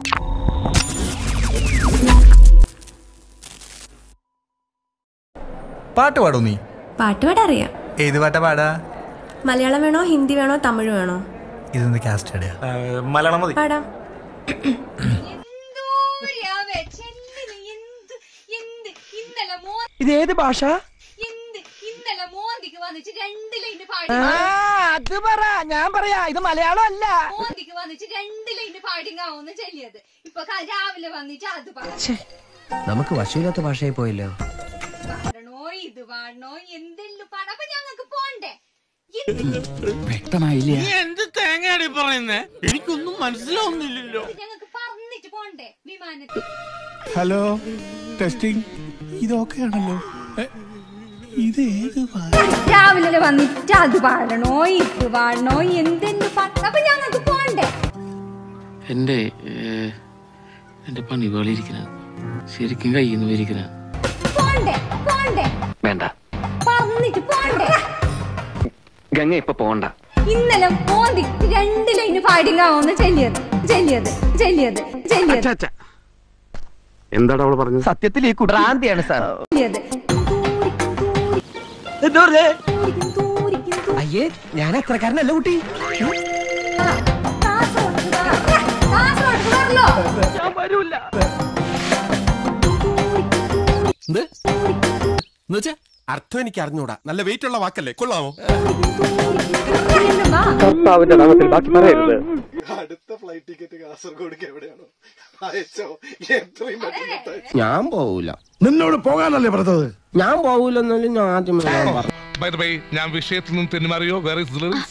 പാട്ട് പാടോ നീ പാട്ട് പാടാൻ അറിയാം ഏത് പാട്ടാ പാടാ മലയാളം വേണോ ഹിന്ദി വേണോ തമിഴ് വേണോ ഇതെന്ത് കാസ്റ്റ് അടയാ മലയാളം മതി പാടാം എന്തോരാവേ, ചെല്ലിന് എന്ത് എന്ത് ഇന്നലെ മോ ഇത് ഏത് ഭാഷ എന്ത് ഇന്നലെ മോന്തിക്ക് വന്നിട്ട് രണ്ട് ലൈന് പാടി അത് പറ ഞാൻ പറയാ ഇത് മലയാളം അല്ല മോന്തിക്ക് വന്നിട്ട് രണ്ട് ലൈന് പാടിങ്ങാവുന്ന ചെല്ലിയത് ഇപ്പൊ ക- രാവിലെ വന്നിട്ട് അത് നമുക്ക് വശമില്ലാത്ത ഭാഷയായി പോയല്ലോ പാടണോ ഇത് പാടണോ എന്തെല്ലാം പാട അപ്പൊ ഞങ്ങക്ക് പോണ്ടേ വ്യക്തമായില്ല എന്ത് തേങ്ങയാണ് പറയുന്നേ എനിക്കൊന്നും മനസ്സിലാവുന്നില്ലല്ലോ ഞങ്ങക്ക് പറഞ്ഞിട്ട് പോണ്ടേ വിമാനത്തിൽ ഹലോ ടെസ്റ്റിംഗ് ഇതൊക്കെയാണല്ലോ എ, ഇത് ഏത് ഭാ- രാവിലെ വന്നിട്ട് അത് പാടണോ ഇത് പാടണോ എന്തെല്ലാം പാടണം അപ്പൊ ഞങ്ങക്ക് പോണ്ടേ എൻ്റെ ഏഹ്, എൻ്റെ പണി പോലെ ഇരിക്കണ ശരിക്കും കയ്യിൽ നിന്ന് വരിക്കണ പോണ്ടേ പോണ്ടേ വേണ്ട പറഞ്ഞിട്ട് പോണ്ടേ ഗംഗ ഇപ്പൊ പോണ്ട ഇന്നലെ മോന്തി രണ്ട് ലൈന് പാടിങ്ങാവുന്ന ചെല്ലിയത് ചെല്ലിയത് ചെല്ലിയത് ചെല്ലിയത് എന്താണ് അവള് പറഞ്ഞത് സത്യത്തിൽ ഈ കുട്രാന്തിയാണ് സാർ ചെല്ലിയത് അയ്യേ ഞാൻ അത്രക്കാരനല്ല കുട്ടി ഞാൻ വരൂല എന്നുവെച്ചാ അർത്ഥം എനിക്ക് അറിഞ്ഞൂടാ നല്ല വെയിറ്റ് ഉള്ള വാക്കല്ലേ കൊള്ളാമോ കർത്താവിന്റെ നാമത്തിൽ ബാക്കി പറയരുത് അടുത്ത ഫ്ലൈറ്റ് ടിക്കറ്റ് കാസർഗോഡ്ക്ക് എവിടെയാണോ അയച്ചോ എത്രയും പെട്ടെന്ന് ഞാൻ പോവൂല നിന്നോട് പോകാനല്ലേ പറഞ്ഞത് ഞാൻ പോവൂലെന്നാലും ഞാൻ ആദ്യമേ ഞാൻ പറഞ്ഞു ബൈ ബൈ ഞാൻ വിഷയത്തിൽ നിന്നും തെന്നുമാറിയോ വേറെ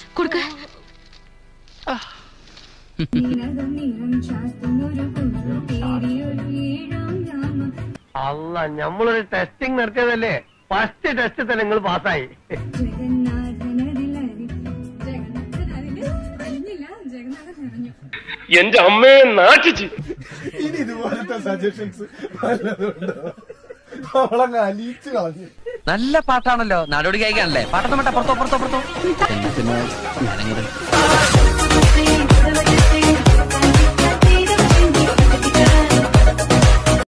അല്ല നമ്മളൊരു ടെസ്റ്റിംഗ് നടത്തിയതല്ലേ ഫസ്റ്റ് ടെസ്റ്റ് തന്നെ നിങ്ങൾ പാസ്സായി എന്റെ അമ്മയെ നാട്ടിച്ച് ഇനി ഇതുപോലത്തെ സജഷൻസ് നല്ലതുണ്ടോ അവളങ്ങ് അലിയിച്ചു കളഞ്ഞു നല്ല പാട്ടാണല്ലോ നാടോടി കഴിക്കാനല്ലേ പാട്ടൊന്നും വേണ്ട പുറത്തോ പുറത്തോ പുറത്തോ പിന്നെ ഞാനങ്ങോട്ട്